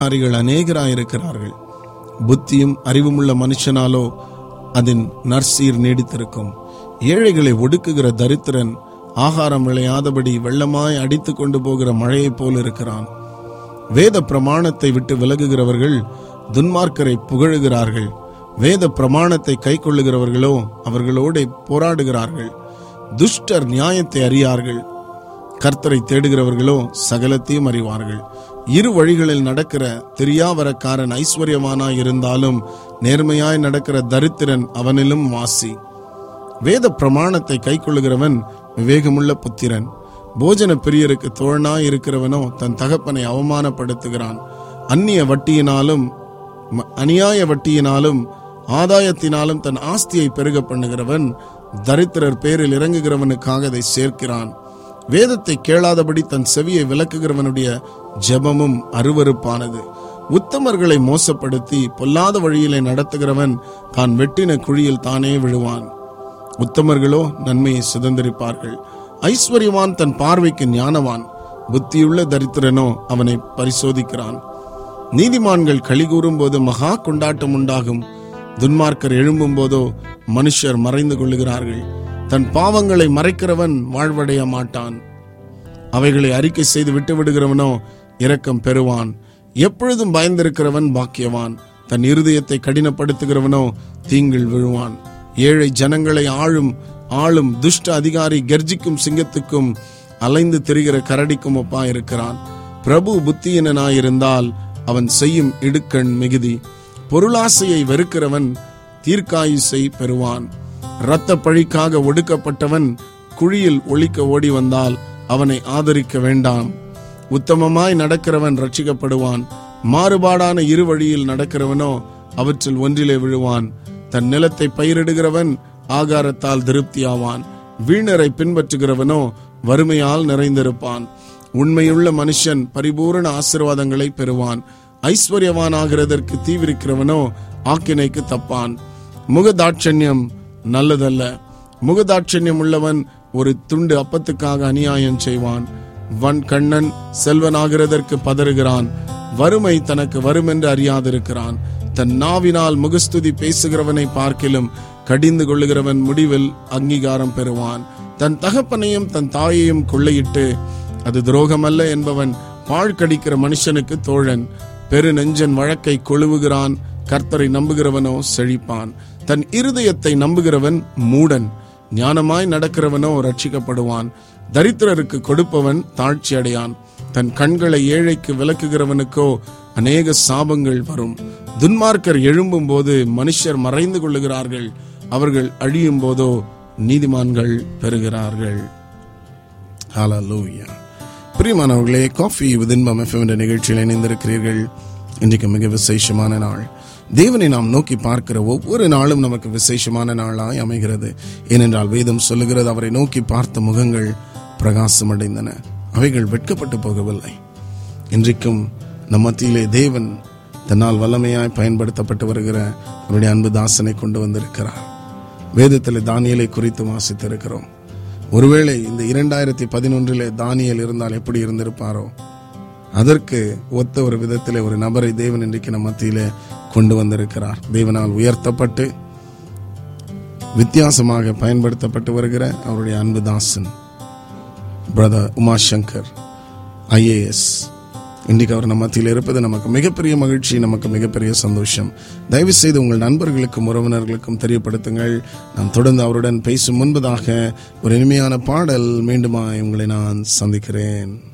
அதிகாரிகள் அநேகராயிருக்கிறார்கள் புத்தியும் அறிவுமுள்ள மனுஷனாலோ அதன் நற்சீர் நீடித்திருக்கும் ஏழைகளை ஒடுக்குகிற தரித்திரன் ஆகாரம் விளையாதபடி வெள்ளமாய் அடித்து கொண்டு போகிற மழையைப் போல் இருக்கிறான் வேத பிரமாணத்தை விட்டு விலகுகிறவர்கள் துன்மார்க்கரை புகழுகிறார்கள் வேத பிரமாணத்தை கை கொள்ளுகிறவர்களோ அவர்களோட போராடுகிறார்கள் துஷ்டர் நியாயத்தை அறியார்கள் கர்த்தரை தேடுகிறவர்களோ சகலத்தையும் அறிவார்கள் இரு வழிகளில் நடக்கிற தெரியாவரக்காரன் ஐஸ்வர்யவானாய் இருந்தாலும் நேர்மையாய் நடக்கிற தரித்திரன் அவனிலும் வாசி வேத பிரமாணத்தை கைக்கொள்ளுகிறவன் விவேகமுள்ள புத்திரன் போஜன பிரியருக்கு தோழனாய் இருக்கிறவனோ தன் தகப்பனை அவமானப்படுத்துகிறான் அந்நிய வட்டியினாலும் ம- அநியாய வட்டியினாலும் ஆதாயத்தினாலும் தன் ஆஸ்தியை பெருக பண்ணுகிறவன் தரித்திரர் பேரில் இறங்குகிறவனுக்காக அதை சேர்க்கிறான் வேதத்தை கேளாதபடி தன் செவியை விளக்குகிறவனுடைய ஜெபமும் அருவருப்பானது உத்தமர்களை மோசப்படுத்தி பொல்லாத வழியிலே நடத்துகிறவன் தான் வெட்டின குழியில் தானே விழுவான் உத்தமர்களோ நன்மையை சுதந்திரிப்பார்கள் ஐஸ்வர்யவான் தன் பார்வைக்கு ஞானவான் புத்தியுள்ள தரித்திரனோ அவனை பரிசோதிக்கிறான் நீதிமான்கள் களி கூறும்போது மகா கொண்டாட்டம் உண்டாகும் துன்மார்க்கர் எழும்பும் போதோ மனுஷர் மறைந்து கொள்ளுகிறார்கள் தன் பாவங்களை மறைக்கிறவன் வாழ்வடைய மாட்டான் அவைகளை அறிக்கை செய்து விட்டு விடுகிறவனோ இரக்கம் பெறுவான் எப்பொழுதும் பயந்திருக்கிறவன் பாக்கியவான் தன் இருதயத்தை கடினப்படுத்துகிறவனோ தீங்கில் விழுவான் ஏழை ஜனங்களை ஆளும் ஆளும் துஷ்ட அதிகாரி கர்ஜிக்கும் சிங்கத்துக்கும் அலைந்து திரிகிற கரடிக்கும் ஒப்பா இருக்கிறான் பிரபு புத்தியினனாயிருந்தால் அவன் செய்யும் இடுக்கண் மிகுதி பொருளாசையை வெறுக்கிறவன் தீர்க்காயுசை பெறுவான் இரத்த பழிக்காக ஒடுக்கப்பட்டவன் குழியில் ஒழிக்க ஓடி வந்தால் அவனை ஆதரிக்க வேண்டாம் உத்தமமாய் நடக்கிறவன் ரட்சிக்கப்படுவான் மாறுபாடான இரு வழியில் நடக்கிறவனோ அவற்றில் ஒன்றிலே விழுவான் தன் நிலத்தை பயிரிடுகிறவன் ஆகாரத்தால் திருப்தியாவான் வீணரை பின்பற்றுகிறவனோ வறுமையால் நிறைந்திருப்பான் உண்மையுள்ள மனுஷன் பரிபூரண ஆசீர்வாதங்களை பெறுவான் ஐஸ்வர்யவான் ஆகிறதற்கு தீவிரிக்கிறவனோ ஆக்கினைக்கு தப்பான் முகதாட்சண்யம் நல்லதல்ல முகதாட்சண்யம் உள்ளவன் ஒரு துண்டு அப்பத்துக்காக அநியாயம் செய்வான் வன் கண்ணன் செல்வனாகிறதற்கு பதறுகிறான் வறுமை தனக்கு வருமென்று அறியாதிருக்கிறான் தன் நாவினால் முகஸ்துதி பேசுகிறவனை பார்க்கிலும் கடிந்து கொள்ளுகிறவன் முடிவில் அங்கீகாரம் பெறுவான் தன் தகப்பனையும் தன் தாயையும் கொள்ளையிட்டு அது துரோகமல்ல என்பவன் பாழ் கடிக்கிற மனுஷனுக்கு தோழன் பெரு நெஞ்சன் வழக்கை கொழுவுகிறான் கர்த்தரை நம்புகிறவனோ செழிப்பான் தன் இருதயத்தை நம்புகிறவன் மூடன் ஞானமாய் நடக்கிறவனோ ரட்சிக்கப்படுவான் தரித்திரருக்கு கொடுப்பவன் தாழ்ச்சி அடையான் தன் கண்களை ஏழைக்கு விளக்குகிறவனுக்கோ அநேக சாபங்கள் வரும் துன்மார்க்கர் எழும்பும் போது மனுஷர் மறைந்து கொள்ளுகிறார்கள் அவர்கள் அழியும் போதோ நீதிமான்கள் பெறுகிறார்கள் ஹalleluya பிரியமானவர்களே காஃபி விதின்பம் எஃப்எம் என்ற நிகழ்ச்சியில் இணைந்திருக்கிறீர்கள் இன்றைக்கு மிக விசேஷமான நாள் தேவனை நாம் நோக்கி பார்க்கிற ஒவ்வொரு நாளும் நமக்கு விசேஷமான நாளாய் அமைகிறது ஏனென்றால் வேதம் சொல்லுகிறது அவரை நோக்கி பார்த்த முகங்கள் பிரகாசமடைந்தன அவைகள் வெட்கப்பட்டு போகவில்லை இன்றைக்கும் நம் மத்தியிலே தேவன் தன்னால் வல்லமையாய் பயன்படுத்தப்பட்டு வருகிற அவருடைய அன்பு தாசனை கொண்டு வந்திருக்கிறார் வேதத்தில் தானியலை குறித்து வாசித்திருக்கிறோம் ஒருவேளை இந்த இரண்டாயிரத்தி பதினொன்றிலே தானியல் இருந்தால் எப்படி இருந்திருப்பாரோ அதற்கு ஒத்த ஒரு விதத்திலே ஒரு நபரை தேவன் இன்றைக்கு நம் மத்தியிலே கொண்டு வந்திருக்கிறார் தேவனால் உயர்த்தப்பட்டு வித்தியாசமாக பயன்படுத்தப்பட்டு வருகிற அவருடைய அன்பு தாசன் பிரதர் உமாசங்கர் ஐஏஎஸ் இன்றைக்கு அவர் நம்ம மத்தியில் இருப்பது நமக்கு மிகப்பெரிய மகிழ்ச்சி நமக்கு மிகப்பெரிய சந்தோஷம் தயவு செய்து உங்கள் நண்பர்களுக்கும் உறவினர்களுக்கும் தெரியப்படுத்துங்கள் நாம் தொடர்ந்து அவருடன் பேசும் முன்பதாக ஒரு இனிமையான பாடல் மீண்டுமாய் உங்களை நான் சந்திக்கிறேன்